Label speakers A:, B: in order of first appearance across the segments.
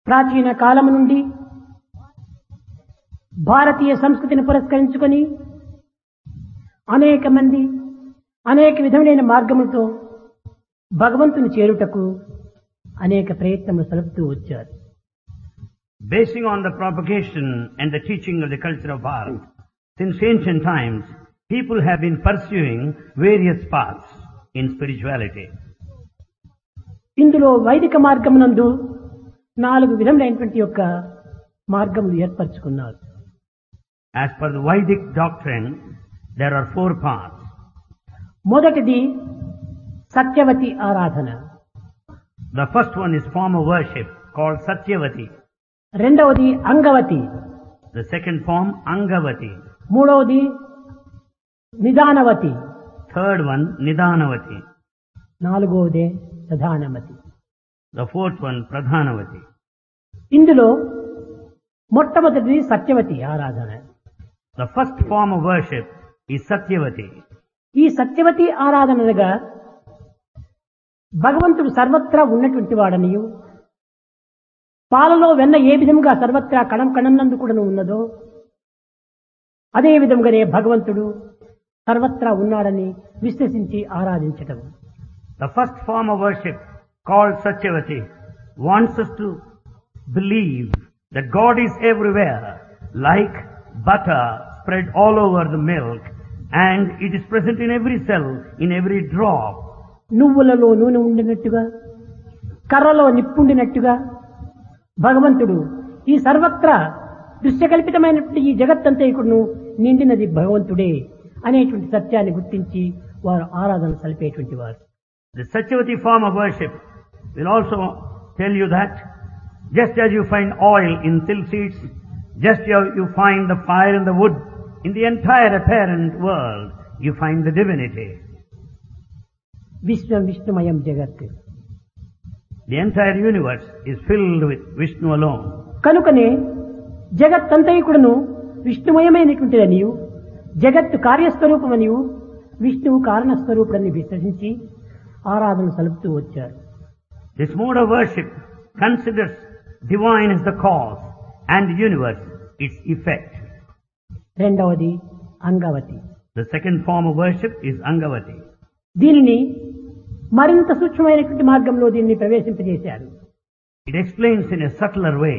A: ప్రాచీన కాలము నుండి భారతీయ సంస్కృతిని పురస్కరించుకొని అనేక మంది అనేక విధములైన మార్గములతో భగవంతుని చేరుటకు అనేక ప్రయత్నములు సలుపుతూ వచ్చారు
B: Basing on the propagation and the teaching of the culture of Bharat, since ancient times, people have been pursuing various paths in spirituality.
A: ఇందులో వైదిక మార్గమునందు నాలుగు విధములైనటువంటి యొక్క మార్గములు ఏర్పరచుకున్నారు
B: As per the Vedic doctrine, there are four paths.
A: మొదటిది సత్యవతి ఆరాధన
B: The first one is form of worship called Satyavati.
A: రెండవది Angavati
B: The second form, Angavati.
A: మూడవది నిదానవతి
B: Third one, Nidanavati.
A: నాలుగవదే ప్రధానమతి
B: The fourth one, Pradhanavati.
A: ఇందులో మొట్టమొదటిది సత్యవతి ఆరాధన
B: The first form of worship is Satyavati.
A: ఈ సత్యవతి ఆరాధనగా భగవంతుడు సర్వత్రా ఉన్నటువంటి వాడనియు పాలలో వెన్న ఏ విధంగా సర్వత్రా కణం కణంనందు కూడా ఉన్నదో అదే విధంగానే భగవంతుడు సర్వత్రా ఉన్నాడని విశ్వసించి ఆరాధించటం
B: The first form of worship called Satyavati wants us to believe that God is everywhere like butter spread all over the milk and it is present in every cell, in every drop.
A: నువ్వులలో నూనె ఉండినట్టుగా కర్రలో నిప్పుండినట్టుగా భగవంతుడు ఈ సర్వత్రా దృశ్యకల్పితమైనటువంటి ఈ జగత్తంతా ఇక్కడును నిండినది భగవంతుడే అనేటువంటి సత్యాన్ని గుర్తించి వారు ఆరాధన సలిపేటువంటి వారు
B: The Satyavati form of worship will also tell you that just as you find oil in silk seeds, just as you find the fire in the wood, in the entire apparent world, you find the divinity.
A: విశ్వం విష్ణుమయం జగత్
B: The entire universe is filled with Vishnu alone.
A: కనుకనే జగత్తంతయుకుడును విష్ణుమయమైనటువంటిదనియు జగత్తు కార్యస్వరూపమనియు విష్ణువు కారణస్వరూపుడని విశ్వసించి ఆరాధన సలుపుతూ వచ్చారు
B: This mode of worship considers divine as the cause and the universe its effect.
A: రెండవది Angavati
B: The second form of worship is Angavati.
A: దీనిని మరింత సూక్ష్మమైనటువంటి మార్గంలో దీన్ని ప్రవేశింపజేశారు
B: It explains in a subtler way.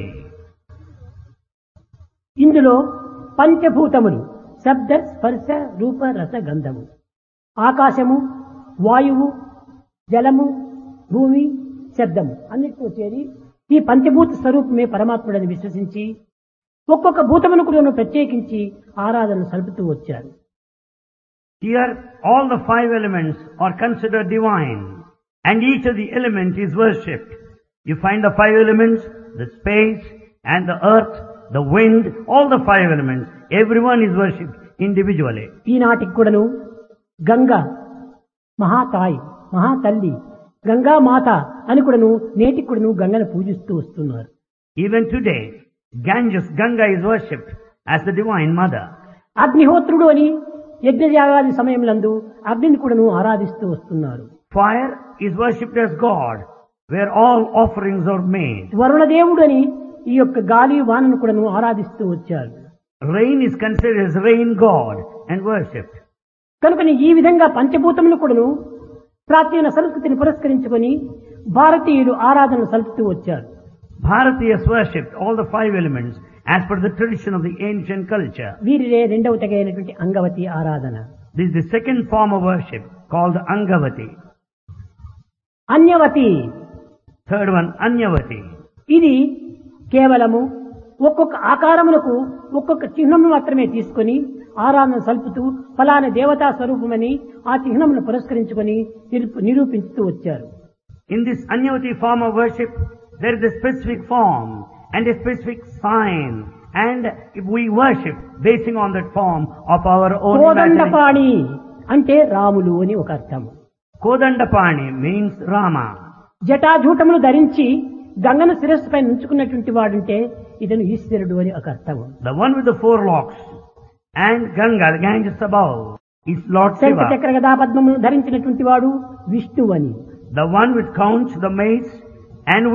A: ఇందులో పంచభూతములు శబ్ద స్పర్శ రూప రస గంధము ఆకాశము వాయువు జలము భూమి శబ్దము అన్నిటితో చేరి ఈ పంచభూత స్వరూపమే పరమాత్ముడని విశ్వసించి ఒక్కొక్క భూతమును కూడా ప్రత్యేకించి ఆరాధన సలుపుతూ వచ్చారు
B: Here, all the five elements are considered divine, and each of the element is worshipped. You find the five elements, the space and the earth, the wind, all the five elements. Everyone is worshipped individually.
A: ఈనాటికి కూడాను గంగ మహాతాయి మహాతల్లి గంగా మాత అని కూడాను నేటికి కూడాను గంగను పూజిస్తూ వస్తున్నారు
B: Even today, Ganges, Ganga is worshipped as the divine mother.
A: అగ్నిహోత్రుడు అని యజ్ఞయాగాది సమయంలందు అగ్నిని కూడాను ఆరాధిస్తూ వస్తున్నారు
B: Fire is worshipped as God, where all offerings are made.
A: వరుణదేవుడు అని ఈ యొక్క గాలి వానను కూడాను ఆరాధిస్తూ వచ్చారు
B: Rain is considered as rain god and worshipped.
A: కనుకని ఈ విధంగా పంచభూతములు కూడాను ప్రాచీన సంస్కృతిని పురస్కరించుకొని భారతీయులు ఆరాధన సలుపుతూ వచ్చారు
B: Bharatiyas worshipped all the five elements as per the tradition of the ancient culture.
A: వీరిదే రెండవ తెగైనటువంటి అంగవతి ఆరాధన
B: This is the second form of worship called Angavati.
A: అన్యవతి
B: Third one, Anyavati.
A: ఇది కేవలము ఒక్కొక్క ఆకారములకు ఒక్కొక్క చిహ్నము మాత్రమే తీసుకొని ఆరాధన సల్పుతూ ఫలానా దేవతా స్వరూపమని ఆ చిహ్నమును పురస్కరించుకొని నిరూప- నిరూపించుతూ వచ్చారు
B: In this Anyavati form of worship, there is a specific form and a specific sign. And if we worship basing on that form of our own imagination.
A: Kodandapani అంటే రాములు అని ఒక అర్థం
B: Kodandapani means Rama.
A: జటాజూటములు ధరించి గంగను శిరస్సుపై ఉంచుకున్నటువంటి వాడుంటే ఇతను ఈశ్వరుడు అని ఒక అర్థం
B: The one with the four locks and Ganga, the Ganges above, is Lord
A: శంఖ
B: Shiva.
A: చక్ర గదాపద్మములు ధరించినటువంటి వాడు విష్ణువు అని
B: The one with conch, the mace, and